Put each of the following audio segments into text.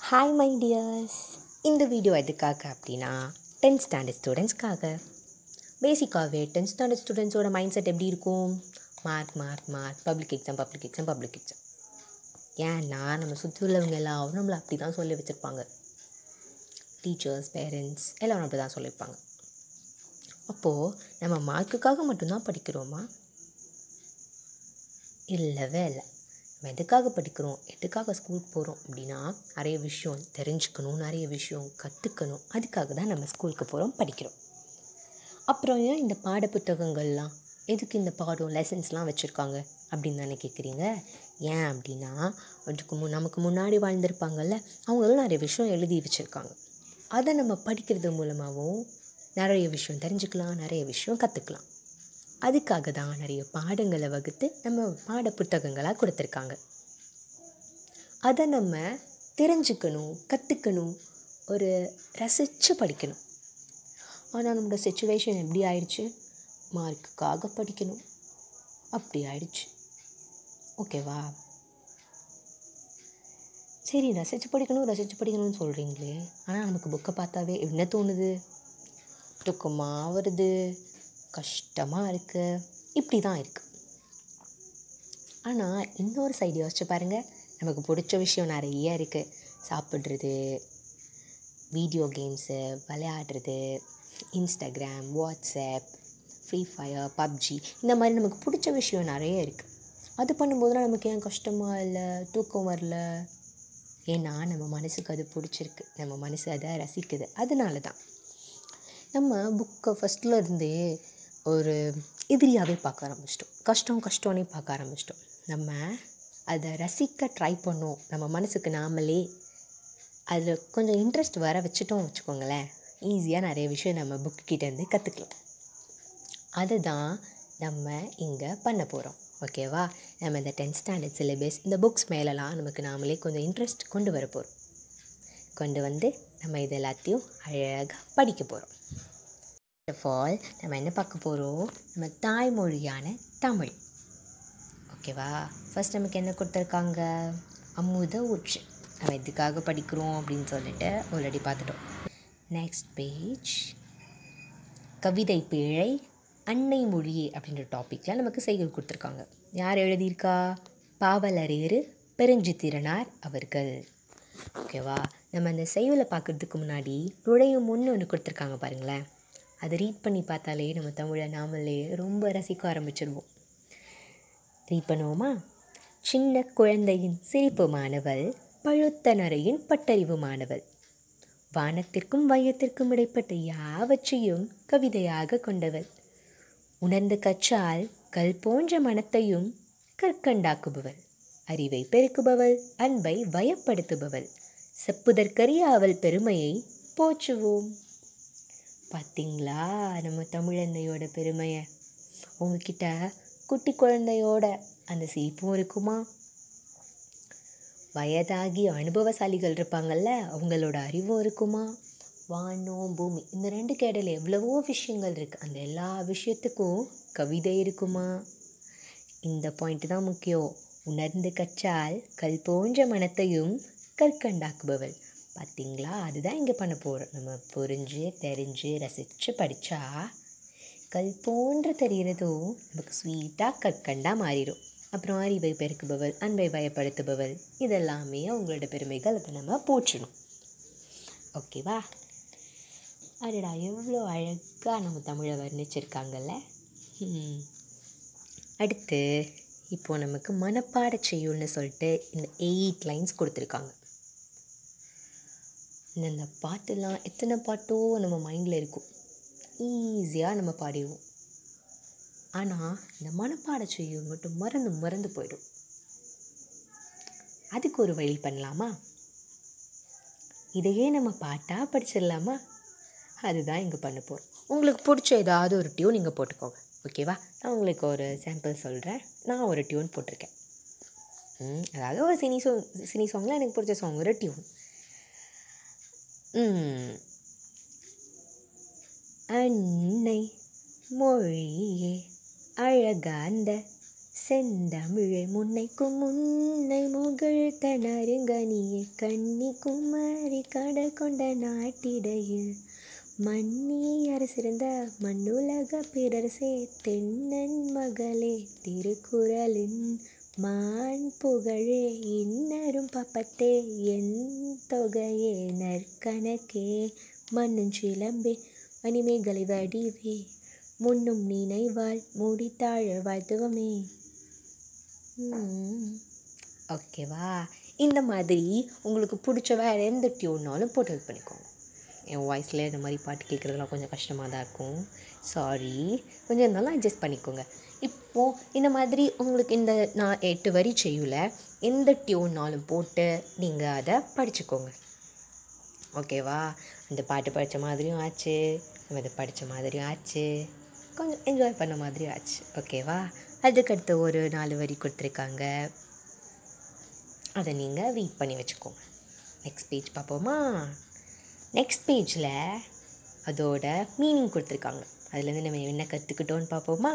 hi my dears இந்த video எதுக்காக அப்படின்னா டென்த் ஸ்டாண்டர்ட் ஸ்டூடெண்ட்ஸ்க்காக பேசிக்காகவே டென்த் ஸ்டாண்டர்ட் ஸ்டூடெண்ட்ஸோட மைண்ட் செட் எப்படி இருக்கும் mark mark mark public exam public exam public exam ஏன்னா நம்ம சுற்றி உள்ளவங்க எல்லாரும் நம்மளை அப்படி தான் சொல்லி வச்சுருப்பாங்க டீச்சர்ஸ் பேரண்ட்ஸ் எல்லோரும் அப்படி தான் சொல்லியிருப்பாங்க அப்போது நம்ம மார்க்குக்காக மட்டும்தான் படிக்கிறோமா இல்லவே இல்லை நம்ம எதுக்காக படிக்கிறோம் எதுக்காக ஸ்கூலுக்கு போகிறோம் அப்படின்னா நிறைய விஷயம் தெரிஞ்சுக்கணும் நிறைய விஷயம் கற்றுக்கணும் அதுக்காக தான் நம்ம ஸ்கூலுக்கு போகிறோம் படிக்கிறோம் அப்புறம் ஏன் இந்த பாட புத்தகங்கள்லாம் எதுக்கு இந்த பாடம் லெசன்ஸ்லாம் வச்சுருக்காங்க அப்படின்னு தானே கேட்குறீங்க ஏன் அப்படின்னா அதுக்கு முன் நமக்கு முன்னாடி வாழ்ந்திருப்பாங்கல்ல அவங்களும் நிறைய விஷயம் எழுதி வச்சுருக்காங்க அதை நம்ம படிக்கிறது மூலமாகவும் நிறைய விஷயம் தெரிஞ்சுக்கலாம் நிறைய விஷயம் கற்றுக்கலாம் அதுக்காக தான் நிறைய பாடங்களை வகுத்து நம்ம பாட புத்தகங்களாக கொடுத்துருக்காங்க அதை நம்ம தெரிஞ்சுக்கணும் கற்றுக்கணும் ஒரு ரசித்து படிக்கணும் ஆனால் நம்மளோட சுச்சுவேஷன் எப்படி ஆயிடுச்சு மார்க்குக்காக படிக்கணும் அப்படி ஆயிடுச்சு ஓகேவா சரி ரசித்து படிக்கணும் ரசித்து படிக்கணும்னு சொல்கிறீங்களே ஆனால் நமக்கு புக்கை பார்த்தாவே என்ன தோணுது துக்கமாக வருது கஷ்டமாக இருக்குது இப்படி தான் இருக்குது ஆனால் இன்னொரு சைடு யோசிச்சு பாருங்கள் நமக்கு பிடிச்ச விஷயம் நிறைய இருக்குது சாப்பிட்றது வீடியோ கேம்ஸு விளையாடுறது Instagram WhatsApp free fire PUBG இந்த மாதிரி நமக்கு பிடிச்ச விஷயம் நிறைய இருக்குது அது பண்ணும்போதுலாம் நமக்கு ஏன் கஷ்டமாக இல்லை தூக்கம் வரல ஏன்னா நம்ம மனசுக்கு அது பிடிச்சிருக்கு நம்ம மனசு அதை ரசிக்குது அதனால தான் நம்ம புக்கை ஃபஸ்ட்டில் இருந்தே ஒரு எதிரியாகவே பார்க்க ஆரம்பிச்சிட்டோம் கஷ்டம் கஷ்டம்னே பார்க்க ஆரம்பிச்சிட்டோம் நம்ம அதை ரசிக்க ட்ரை பண்ணோம் நம்ம மனசுக்கு நாமளே அதில் கொஞ்சம் இன்ட்ரெஸ்ட் வர வச்சுட்டோம் வச்சுக்கோங்களேன் ஈஸியாக நிறைய விஷயம் நம்ம புக்கிட்டேருந்து கற்றுக்கலாம் அதுதான் நம்ம இங்கே பண்ண போகிறோம் ஓகேவா நம்ம இந்த டென்த் ஸ்டாண்டர்ட் சிலபஸ் இந்த புக்ஸ் மேலெலாம் நமக்கு நாமளே கொஞ்சம் இன்ட்ரெஸ்ட் கொண்டு வர போகிறோம் கொண்டு வந்து நம்ம இது எல்லாத்தையும் அழகாக படிக்க போகிறோம் ஆஃப் ஆல் நம்ம என்ன பார்க்க போகிறோம் நம்ம தாய்மொழியான தமிழ் ஓகேவா ஃபஸ்ட் நமக்கு என்ன கொடுத்துருக்காங்க அமுத ஊற்று நம்ம எதுக்காக படிக்கிறோம் அப்படின்னு சொல்லிட்டு ஆல்ரெடி பார்த்துட்டோம் நெக்ஸ்ட் பேஜ் கவிதை பிழை அன்னை மொழி அப்படின்ற டாப்பிக்கில் நமக்கு செய்கள் கொடுத்துருக்காங்க யார் எழுதியிருக்கா பாவலரேறு பெருஞ்சித்திரனார் அவர்கள் ஓகேவா நம்ம அந்த செய்வலை பார்க்குறதுக்கு முன்னாடி நுழையும் முன்னு ஒன்று கொடுத்துருக்காங்க பாருங்களேன் அதை ரீட் பண்ணி பார்த்தாலே நம்ம தமிழை நாமளே ரொம்ப ரசிக்க ஆரம்பிச்சிருவோம் ரீட் பண்ணுவோமா சின்ன குழந்தையின் சிரிப்புமானவள் பழுத்த நரையின் பட்டறிவுமானவள் வானத்திற்கும் வையத்திற்கும் இடைப்பட்ட யாவற்றையும் கவிதையாக கொண்டவள் உணர்ந்து கற்றால் கல் போன்ற மனத்தையும் கற்கண்டாக்குபவள் அறிவை பெருக்குபவள் அன்பை வயப்படுத்துபவள் செப்புதற்கரிய அவள் பெருமையை போற்றுவோம் பார்த்தீங்களா நம்ம தமிழந்தையோட பெருமையை உங்ககிட்ட குட்டி குழந்தையோட அந்த சிரிப்பும் இருக்குமா வயதாகி அனுபவசாலிகள் இருப்பாங்கள்ல அவங்களோட அறிவும் இருக்குமா வானம் பூமி இந்த ரெண்டு கேடல எவ்வளவோ விஷயங்கள் இருக்குது அந்த எல்லா விஷயத்துக்கும் கவிதை இருக்குமா இந்த பாயிண்ட் தான் முக்கியம் உணர்ந்து கற்றால் கல் போன்ற மனத்தையும் கற்கண்டாக்குபவள் பார்த்திங்களா அதுதான் இங்கே பண்ண போகிறோம் நம்ம புரிஞ்சு தெரிஞ்சு ரசித்து படித்தா கல் போன்று தெரிகிறதும் நமக்கு ஸ்வீட்டாக கற்கண்டாக மாறிடும் அப்புறம் அறிவை பெருக்குபவள் அன்பை பயப்படுத்துபவள் இதெல்லாமே அவங்களோட பெருமைகள் அதை நம்ம போற்றணும் ஓகேவா அடடா எவ்வளோ அழகாக நம்ம தமிழை வர்ணிச்சிருக்காங்கல்ல அடுத்து இப்போது நமக்கு மனப்பாட செய்யுள்னு சொல்லிட்டு இந்த எயிட் லைன்ஸ் கொடுத்துருக்காங்க இந்த பாட்டுலாம் எத்தனை பாட்டோ நம்ம மைண்டில் இருக்கும் ஈஸியாக நம்ம பாடிடுவோம் ஆனால் இந்த மனப்பாட செய்யுள் மட்டும் மறந்து மறந்து போயிடும் அதுக்கு ஒரு வழி பண்ணலாமா இதையே நம்ம பாட்டாக படிச்சிடலாமா அதுதான் இங்கே பண்ண போகிறோம் உங்களுக்கு பிடிச்ச ஏதாவது ஒரு டியூன் நீங்கள் போட்டுக்கோங்க ஓகேவா நான் உங்களுக்கு ஒரு சாம்பிள் சொல்கிறேன் நான் ஒரு டியூன் போட்டிருக்கேன் அதாவது ஒரு சினி சாங் சினி சாங்கில் எனக்கு பிடிச்ச சாங் ஒரு டியூன் அன்னை மொழியே அழகாந்த செந்தமிழை முன்னைக்கும் முன்னை முகிழ்த்த நறுங்கனியே கன்னி குமரி கடல் கொண்ட நாட்டிடையில் மன்னி அரசிருந்த மண்ணுலக பிறரசே தென்னன் மகளே திருக்குறளின் மான் புகழே இன்னரும் பப்பத்தே என் தொகையே நற்கணக்கே மண்ணும் சிலம்பே மணிமேகலை வடிவே முன்னும் நினைவால் மூடித்தாழ வாழ்த்துவமே ஓகேவா இந்த மாதிரி உங்களுக்கு பிடிச்ச வேறு எந்த டியூன்னாலும் போட்டு இது பண்ணிக்கோங்க என் வாய்ஸில் இந்த மாதிரி பாட்டு கேட்குறதுலாம் கொஞ்சம் கஷ்டமாக தான் இருக்கும் சாரி கொஞ்சம் இருந்தாலும் அட்ஜஸ்ட் பண்ணிக்கோங்க இப்போது இந்த மாதிரி உங்களுக்கு இந்த நான் எட்டு வரி செய்யல எந்த டியூன்னாலும் போட்டு நீங்கள் அதை படிச்சுக்கோங்க ஓகேவா அந்த பாட்டு படித்த மாதிரியும் ஆச்சு நம்ம இதை படித்த மாதிரியும் ஆச்சு கொஞ்சம் என்ஜாய் பண்ண மாதிரியும் ஆச்சு ஓகேவா அதுக்கடுத்து ஒரு நாலு வரி கொடுத்துருக்காங்க அதை நீங்கள் ரீட் பண்ணி வச்சுக்கோங்க நெக்ஸ்ட் பேஜ் பார்ப்போமா நெக்ஸ்ட் பேஜில் அதோட மீனிங் கொடுத்துருக்காங்க அதுலேருந்து நம்ம என்ன கற்றுக்கிட்டோன்னு பார்ப்போமா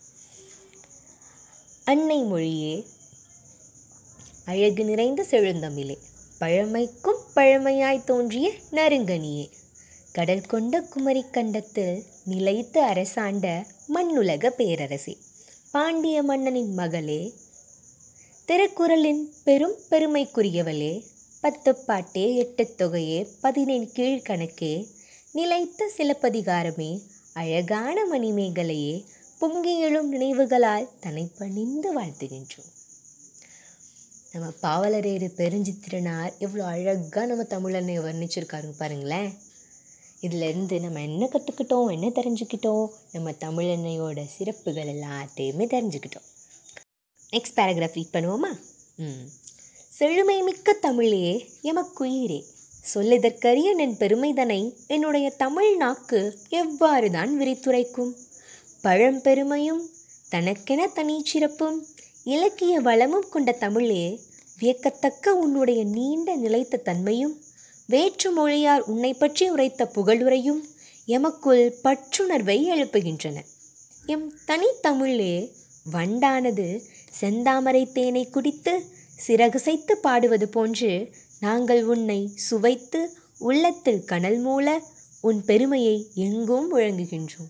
அன்னை மொழியே அழகு நிறைந்த செழுந்தமிழே பழமைக்கும் பழமையாய் தோன்றிய நறுங்கனியே கடல் கொண்ட குமரி கண்டத்தில் நிலைத்து அரசாண்ட மண்ணுலக பேரரசே பாண்டிய மன்னனின் மகளே திருக்குறளின் பெரும் பெருமைக்குரியவளே பத்து பாட்டே எட்டு தொகையே பதினேழு கீழ்கணக்கே நிலைத்த சிலப்பதிகாரமே அழகான மணிமேகலையே பொங்கி எழும் நினைவுகளால் தன்னை பணிந்து வாழ்த்துகின்றோம் நம்ம பாவலரேறு பெருஞ்சித்திரனார் எவ்வளோ அழகாக நம்ம தமிழனை வர்ணிச்சிருக்காருங்க பாருங்களேன் இதிலேருந்து நம்ம என்ன கற்றுக்கிட்டோம் என்ன தெரிஞ்சுக்கிட்டோம் நம்ம தமிழன்னையோட சிறப்புகள் எல்லாத்தையுமே தெரிஞ்சுக்கிட்டோம் நெக்ஸ்ட் பேராகிராஃப் ரீட் பண்ணுவோமா ம் செழுமை மிக்க தமிழே எமக்குயிரே சொல்லுதற்கரிய நின் பெருமைதனை என்னுடைய தமிழ் நாக்கு எவ்வாறு தான் விரித்துரைக்கும் பழம்பெருமையும் தனக்கென தனிச்சிறப்பும் இலக்கிய வளமும் கொண்ட தமிழே வியக்கத்தக்க உன்னுடைய நீண்ட நிலைத்த தன்மையும் வேற்று மொழியார் உன்னை பற்றி உரைத்த புகழுரையும் எமக்குள் பற்றுணர்வை எழுப்புகின்றன எம் தனித்தமிழே வண்டானது செந்தாமரை தேனை குடித்து சிறகுசைத்து பாடுவது போன்று நாங்கள் உன்னை சுவைத்து உள்ளத்தில் கனல் மூல உன் பெருமையை எங்கும் முழங்குகின்றோம்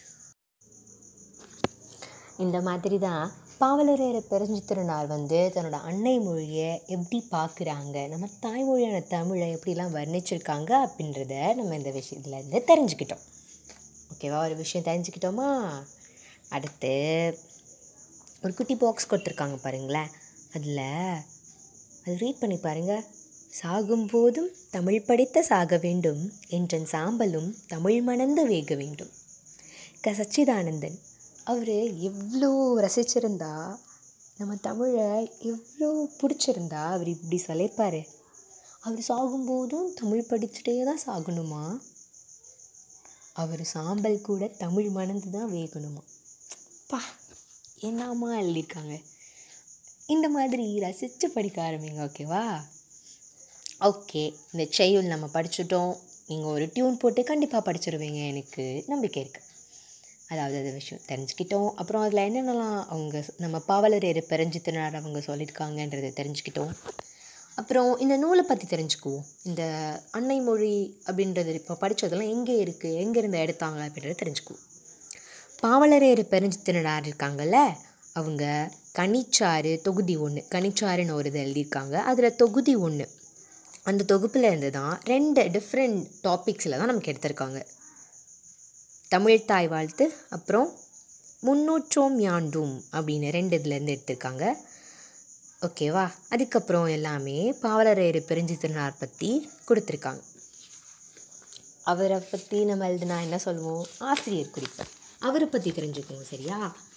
இந்த மாதிரி தான் பாவலரேற பெருஞ்சித்திரனார் வந்து தன்னோட அன்னை மொழியை எப்படி பார்க்குறாங்க நம்ம தாய்மொழியான தமிழை எப்படிலாம் வர்ணிச்சிருக்காங்க அப்படின்றத நம்ம இந்த விஷயத்துலேருந்து தெரிஞ்சுக்கிட்டோம் ஓகேவா ஒரு விஷயம் தெரிஞ்சுக்கிட்டோமா அடுத்து ஒரு குட்டி பாக்ஸ் கொடுத்துருக்காங்க பாருங்களேன் அதில் அது ரீட் பண்ணி பாருங்கள் சாகும்போதும் தமிழ் படித்த சாக வேண்டும் என்றன் சாம்பலும் தமிழ் மணந்து வேக வேண்டும் க சச்சிதானந்தன் அவர் எவ்வளோ ரசிச்சிருந்தா நம்ம தமிழை எவ்வளோ பிடிச்சிருந்தா அவர் இப்படி சொல்லியிருப்பார் அவர் சாகும்போதும் தமிழ் படிச்சுட்டே தான் சாகணுமா அவர் சாம்பல் கூட தமிழ் மணந்து தான் வேகணுமா பா என்னம்மா எழுதியிருக்காங்க இந்த மாதிரி ரசித்து படிக்க ஆரம்பிங்க ஓகேவா ஓகே இந்த செய்யுள் நம்ம படிச்சுட்டோம் நீங்கள் ஒரு டியூன் போட்டு கண்டிப்பாக படிச்சிருவீங்க எனக்கு நம்பிக்கை இருக்குது அதாவது அது விஷயம் தெரிஞ்சுக்கிட்டோம் அப்புறம் அதில் என்னென்னலாம் அவங்க ஸ்- நம்ம பாவலரேறு பெருஞ்சித்தினார் அவங்க சொல்லியிருக்காங்கன்றதை தெரிஞ்சுக்கிட்டோம் அப்புறம் இந்த நூலை பற்றி தெரிஞ்சுக்குவோம் இந்த அன்னை மொழி அப்படின்றது இப்போ படித்ததெல்லாம் எங்கே இருக்குது எங்கேருந்து எடுத்தாங்க அப்படின்றத தெரிஞ்சுக்குவோம் பாவலரேறு பெருஞ்சித்தினார் இருக்காங்கல்ல அவங்க கனிச்சாறு தொகுதி ஒன்று கனிச்சாறுன்னு ஒரு இது எழுதியிருக்காங்க அதில் தொகுதி ஒன்று அந்த தொகுப்பில் இருந்து தான் ரெண்டு டிஃப்ரெண்ட் டாபிக்ஸில் தான் நமக்கு எடுத்திருக்காங்க தமிழ் தாய் வாழ்த்து அப்புறம் முன்னூற்றோம் யாண்டும் அப்படின்னு ரெண்டு இதுலேருந்து எடுத்திருக்காங்க ஓகேவா அதுக்கப்புறம் எல்லாமே பாவலரேறு பெருஞ்சித்திரனார் பற்றி கொடுத்துருக்காங்க அவரை பற்றி நம்ம எழுதுனா என்ன சொல்லுவோம் ஆசிரியர் குறிப்பு அவரை பற்றி தெரிஞ்சுக்கோங்க சரியா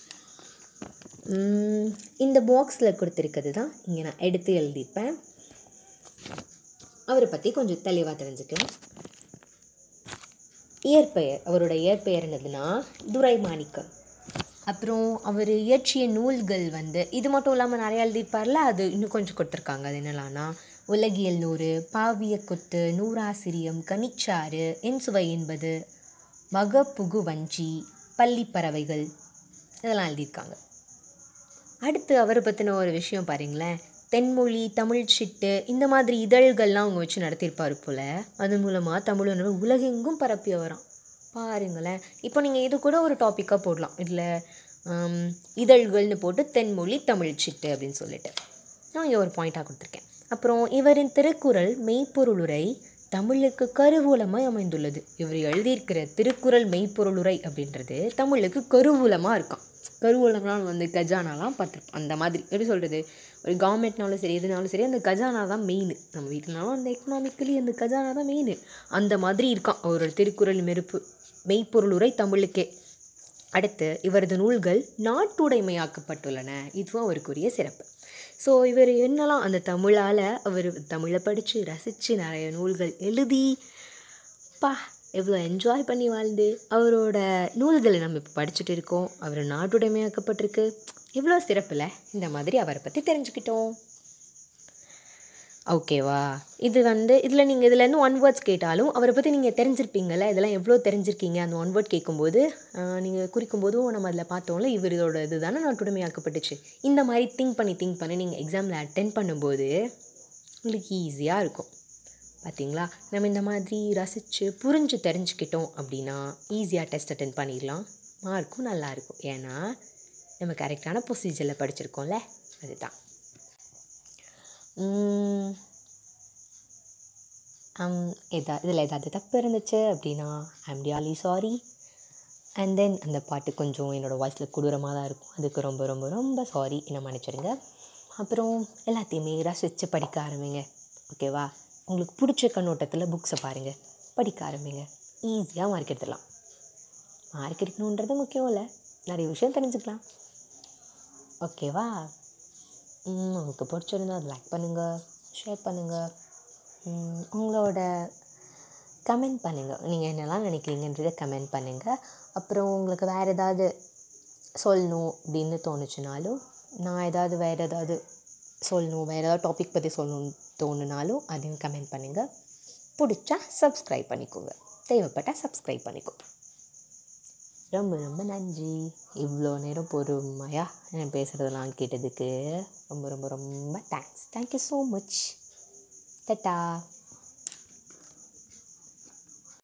உம், இந்த பாக்ஸில் கொடுத்துருக்கிறது தான் இங்கே நான் எடுத்து எழுதிப்பேன் அவரை பற்றி கொஞ்சம் தெளிவாக தெரிஞ்சுக்கலாம் இயற்பெயர் அவரோட இயற்பெயர் என்னதுன்னா துரைமாணிக்கம் அப்புறம் அவர் இயற்றிய நூல்கள் வந்து இது மட்டும் இல்லாமல் நிறைய எழுதியிருப்பார்ல அது இன்னும் கொஞ்சம் கொடுத்துருக்காங்க அது என்னலான்னா உலகியல் நூறு பாவிய கொத்து நூறாசிரியம் கனிச்சாறு என் சுவை என்பது மகப்புகு வஞ்சி பள்ளிப்பறவைகள் இதெல்லாம் எழுதியிருக்காங்க அடுத்து அவரை பற்றின ஒரு விஷயம் பாருங்களேன் தென்மொழி தமிழ் சிட்டு இந்த மாதிரி இதழ்கள்லாம் அவங்க வச்சு நடத்தியிருப்பார் போல் அது மூலமாக தமிழ் உணர்வு உலகெங்கும் பரப்பி வரான் பாருங்களேன் இப்போ நீங்கள் இது கூட ஒரு டாப்பிக்காக போடலாம் இதில் இதழ்கள்னு போட்டு தென்மொழி தமிழ் சிட்டு அப்படின்னு சொல்லிட்டு நான் இங்கே ஒரு பாயிண்ட்டாக கொடுத்துருக்கேன் அப்புறம் இவரின் திருக்குறள் மெய்ப்பொருளுரை தமிழுக்கு கருவூலமாய் அமைந்துள்ளது இவர் எழுதியிருக்கிற திருக்குறள் மெய்ப்பொருளுரை அப்படின்றது தமிழுக்கு கருவூலமாக இருக்கான் கருவூலம்லாம் வந்து கஜானாலாம் பார்த்துருப்போம் அந்த மாதிரி எப்படி சொல்கிறது ஒரு கவர்மெண்ட்னாலும் சரி எதுனாலும் சரி அந்த கஜானா தான் மெயின் நம்ம வீட்டிலனாலும் அந்த எக்கனாமிக்கலி அந்த கஜானா தான் மெயின் அந்த மாதிரி இருக்கான் அவரோட திருக்குறள் மெருப்பு மெய்ப்பொருளுரை தமிழுக்கே அடுத்து இவரது நூல்கள் நாட்டுடைமையாக்கப்பட்டுள்ளன இதுவும் அவருக்குரிய சிறப்பு ஸோ இவர் என்னெல்லாம் அந்த தமிழால் அவர் தமிழை படித்து ரசித்து நிறைய நூல்கள் எழுதி பா எவ்வளோ என்ஜாய் பண்ணி வாழ்ந்து அவரோட நூல்களை நம்ம இப்போ படிச்சுட்டு இருக்கோம் அவர் நாட்டுடைமையாக்கப்பட்டிருக்கு எவ்வளோ சிறப்பில் இந்த மாதிரி அவரை பற்றி தெரிஞ்சுக்கிட்டோம் ஓகேவா இது வந்து இதில் நீங்கள் இதில் இன்னும் ஒன் வேர்ட்ஸ் கேட்டாலும் அவரை பற்றி நீங்கள் தெரிஞ்சிருப்பீங்கள்ல இதெல்லாம் எவ்வளோ தெரிஞ்சிருக்கீங்க அந்த ஒன் வேர்ட் கேட்கும்போது நீங்கள் குறிக்கும்போதும் நம்ம அதில் பார்த்தோம்ல இவரோட இது தானே நாட்டுடைமையாக்கப்பட்டுச்சு இந்த மாதிரி திங்க் பண்ணி திங்க் பண்ணி நீங்கள் எக்ஸாமில் அட்டென்ட் பண்ணும்போது உங்களுக்கு ஈஸியாக இருக்கும் பார்த்தீங்களா நம்ம இந்த மாதிரி ரசித்து புரிஞ்சு தெரிஞ்சுக்கிட்டோம் அப்படின்னா ஈஸியாக டெஸ்ட் அட்டென்ட் பண்ணிடலாம் மார்க்கும் நல்லாயிருக்கும் ஏன்னா நம்ம கரெக்டான ப்ரொசீஜரில் படிச்சிருக்கோம்ல அதுதான் எதா இதில் ஏதாவது தப்பு இருந்துச்சு அப்படின்னா I'm really sorry and then அந்த பாட்டு கொஞ்சம் என்னோடய வாய்ஸில் கொடூரமாக தான் இருக்கும் அதுக்கு ரொம்ப ரொம்ப ரொம்ப சாரி என்ன மன்னிச்சிடுங்க அப்புறம் எல்லாத்தையுமே ரசித்து படிக்க ஆரம்பிங்க ஓகேவா உங்களுக்கு பிடிச்ச கண்ணோட்டத்தில் புக்ஸை பாருங்கள் படிக்க ஆரம்பிங்க ஈஸியாக மார்க் எடுத்துடலாம் மார்க் எடுக்கணுன்றது முக்கியம் இல்லை நிறைய விஷயம் தெரிஞ்சுக்கலாம் ஓகேவா உங்களுக்கு பிடிச்சிருந்தா அது லைக் பண்ணுங்கள் ஷேர் பண்ணுங்கள் உங்களோட கமெண்ட் பண்ணுங்கள் நீங்கள் என்னெல்லாம் நினைக்கிறீங்கன்றதை கமெண்ட் பண்ணுங்கள் அப்புறம் உங்களுக்கு வேறு ஏதாவது சொல்லணும் அப்படின்னு தோணுச்சுனாலும் நான் ஏதாவது வேறு ஏதாவது சொல்லணும் வேறு ஏதாவது டாபிக் பற்றி சொல்லணும்னு தோணுனாலும் அதையும் கமெண்ட் பண்ணுங்கள் பிடிச்சா சப்ஸ்கிரைப் பண்ணிக்கோங்க தேவைப்பட்டால் சப்ஸ்கிரைப் பண்ணிக்கோங்க ரொம்ப ரொம்ப நன்றி இவ்வளோ நேரம் பொறுமையாக நான் பேசுகிறதெல்லாம் கேட்டதுக்கு ரொம்ப ரொம்ப ரொம்ப thanks thank you so much ta-ta